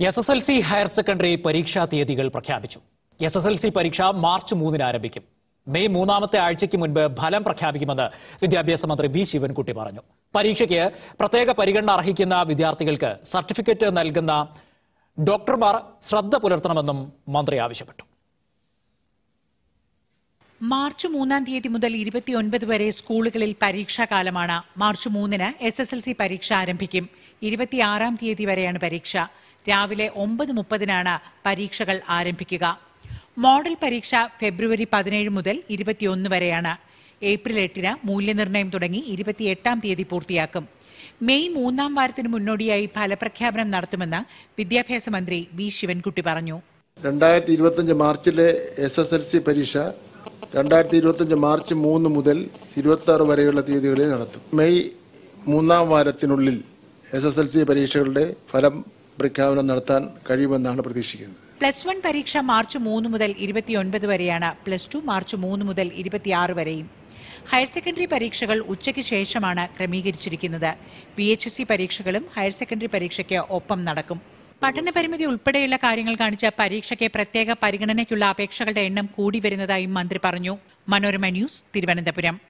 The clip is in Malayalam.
S S L C higher secondary പരീക്ഷാ തീയതികൾ പ്രഖ്യാപിച്ചു എസ് എസ് എൽ സി പരീക്ഷ മാർച്ച് മൂന്നിന് ആരംഭിക്കും മെയ് മൂന്നാമത്തെ ആഴ്ചയ്ക്ക് മുൻപ് ഫലം പ്രഖ്യാപിക്കുമെന്ന് വിദ്യാഭ്യാസ മന്ത്രി വി ശിവൻകുട്ടി പറഞ്ഞു പരീക്ഷയ്ക്ക് പ്രത്യേക പരിഗണന അർഹിക്കുന്ന വിദ്യാർത്ഥികൾക്ക് സർട്ടിഫിക്കറ്റ് നൽകുന്ന ഡോക്ടർമാർ ശ്രദ്ധ പുലർത്തണമെന്നും മന്ത്രി ആവശ്യപ്പെട്ടു മാർച്ച് മൂന്നാം തീയതി മുതൽ ഇരുപത്തിയൊൻപത് വരെ സ്കൂളുകളിൽ പരീക്ഷാകാലമാണ് മാർച്ച് മൂന്നിന് എസ് എസ് എൽ സി പരീക്ഷ ആരംഭിക്കും ഇരുപത്തിയാറാം തീയതി വരെയാണ് പരീക്ഷ രാവിലെ ഒമ്പത് മുപ്പതിനാണ് പരീക്ഷകൾ ആരംഭിക്കുക മോഡൽ പരീക്ഷ ഫെബ്രുവരി പതിനേഴ് മുതൽ ഇരുപത്തിയൊന്ന് വരെയാണ് ഏപ്രിൽ എട്ടിന് മൂല്യനിർണ്ണയം തുടങ്ങി ഇരുപത്തിയെട്ടാം തീയതി പൂർത്തിയാക്കും മെയ് മൂന്നാം വാരത്തിന് മുന്നോടിയായി ഫലപ്രഖ്യാപനം നടത്തുമെന്ന് വിദ്യാഭ്യാസ മന്ത്രി വി ശിവൻകുട്ടി പറഞ്ഞു രണ്ടായിരത്തി ഇരുപത്തഞ്ച് മാർച്ചിലെ എസ് എസ് എൽ സി പരീക്ഷ രണ്ടായിരത്തി ഇരുപത്തഞ്ച് മാർച്ച് മൂന്ന് മുതൽ ഇരുപത്തി ആറ് വരെയുള്ള തീയതികളിൽ നടത്തും മെയ് മൂന്നാം വാരത്തിനുള്ളിൽ എസ് എസ് എൽ സി പരീക്ഷകളുടെ ഫലം പ്രഖ്യാപനം നടത്താൻ കഴിയുമെന്നാണ് പ്രതീക്ഷിക്കുന്നത് പ്ലസ് വൺ പരീക്ഷ മാർച്ച് മൂന്ന് മുതൽ ഇരുപത്തിയൊൻപത് വരെയാണ് പ്ലസ് ടു മാർച്ച് മൂന്ന് മുതൽ ഇരുപത്തിയാറ് വരെയും ഹയർ സെക്കൻഡറി പരീക്ഷകൾ ഉച്ചയ്ക്ക് ശേഷമാണ് ക്രമീകരിച്ചിരിക്കുന്നത് പി എച്ച് എസ് സി പരീക്ഷകളും ഹയർ സെക്കൻഡറി പരീക്ഷയ്ക്ക് ഒപ്പം നടക്കും പഠനപരിമിതി ഉൾപ്പെടെയുള്ള കാര്യങ്ങൾ കാണിച്ച് പരീക്ഷയ്ക്ക് പ്രത്യേക പരിഗണനയ്ക്കുള്ള അപേക്ഷകളുടെ എണ്ണം കൂടി വരുന്നതായും മന്ത്രി പറഞ്ഞു മനോരമ ന്യൂസ് തിരുവനന്തപുരം